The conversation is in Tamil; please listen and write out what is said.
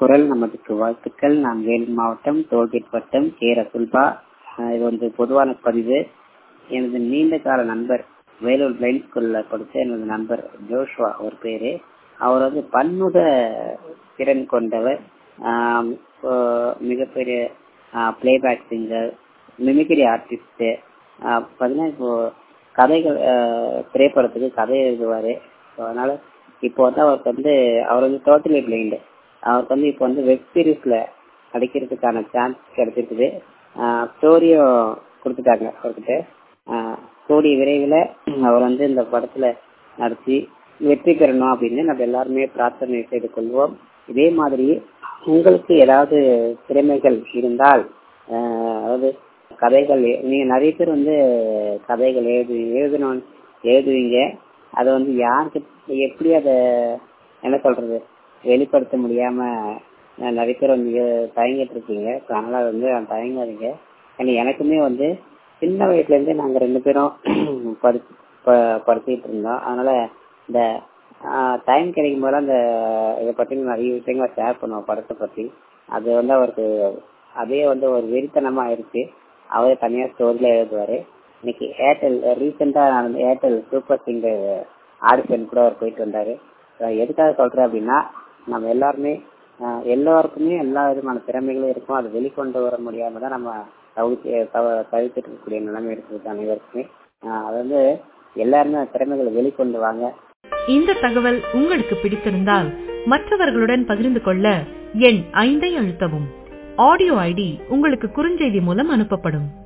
குரல் நமதுக்கு வாழ்த்துக்கள் நான் வேலூர் மாவட்டம் டோல்கேட் வட்டம் கே ரசுல்பா ஆஹ் இது வந்து பொதுவான பதிவு எனது நீண்ட கால நண்பர் வேலூர் பிளைண்ட் ஸ்கூல்ல படிச்ச எனது நண்பர் ஜோஷ்வா அவர் பேரு அவர் வந்து பன்முக திறன் கொண்டவர் ஆஹ் இப்போ மிகப்பெரிய பிளேபேக் சிங்கர் மிமிக்ரி ஆர்டிஸ்ட் பார்த்தீங்கன்னா இப்போ கதைகள் ஆஹ் திரைப்படத்துக்கு கதை எழுதுவாரு So, அதனால இப்போ வந்து அவருக்கு வந்து அவர் வந்து டோட்டலி பிளைண்ட் அவருக்கு வந்து இப்போ வந்து வெப் சீரிஸ்ல நடிக்கிறதுக்கான சான்ஸ் கிடைச்சிருக்குது ஸ்டோரியும் கொடுத்துட்டாங்க அவர்கிட்ட கூடிய விரைவில் அவர் வந்து இந்த படத்துல நடிச்சு வெற்றி பெறணும் அப்படின்னு நம்ம எல்லாருமே பிரார்த்தனை செய்து கொள்வோம் இதே மாதிரி உங்களுக்கு ஏதாவது திறமைகள் இருந்தால் ஆஹ் அதாவது கதைகள் நீங்க நிறைய பேர் வந்து கதைகள் எழுது எழுதணும் எழுதுவீங்க அதை வந்து யாருக்கு எப்படி அதை என்ன சொல்றது வெளிப்படுத்த முடியாம அஹ் நிறைய பேர் வந்து தயங்கிட்டு இருக்கீங்க So, அதனால வந்து தயங்காதீங்க ஏன்னா எனக்குமே வந்து சின்ன வயசுல இருந்தே நாங்க ரெண்டு பேரும் படி ப- படிச்சுட்டு இருந்தோம் அதனால இந்த டைம் கிடைக்கும் போது அந்த இதை பத்தி நிறைய விஷயங்களை ஷேர் பண்ணுவோம் படத்தை பத்தி அது வந்து அவருக்கு அதே வந்து ஒரு வெறித்தனமா ஆயிடுச்சு அவரே தனியா ஸ்டோரியில எழுதுவாரு இன்னைக்கு ஏர்டெல் ரீசெண்டா நடந்த ஏர்டெல் சூப்பர் சிங்கர் ஆடிஷன் கூட அவர் போயிட்டு வந்தாரு So, எதுக்காக சொல்றேன் அப்படின்னா நம்ம எல்லாருமே ஆஹ் எல்லாருக்குமே எல்லா விதமான திறமைகளும் இருக்கும் அதை வெளிக்கொண்டு வர முடியாம தான் நம்ம தவிர்த்து தவ- தவிர்த்துட்டு இருக்கக்கூடிய நிலைமை இருக்குது அனைவருக்குமே ஆஹ் அது வந்து எல்லாருமே அந்த திறமைகளை வெளிக்கொண்டு வாங்க இந்த தகவல் உங்களுக்கு பிடித்திருந்தால் மற்றவர்களுடன் பகிர்ந்து கொள்ள எண் ஐந்தை அழுத்தவும் ஆடியோ ஐடி உங்களுக்கு குறுஞ்செய்தி மூலம் அனுப்பப்படும்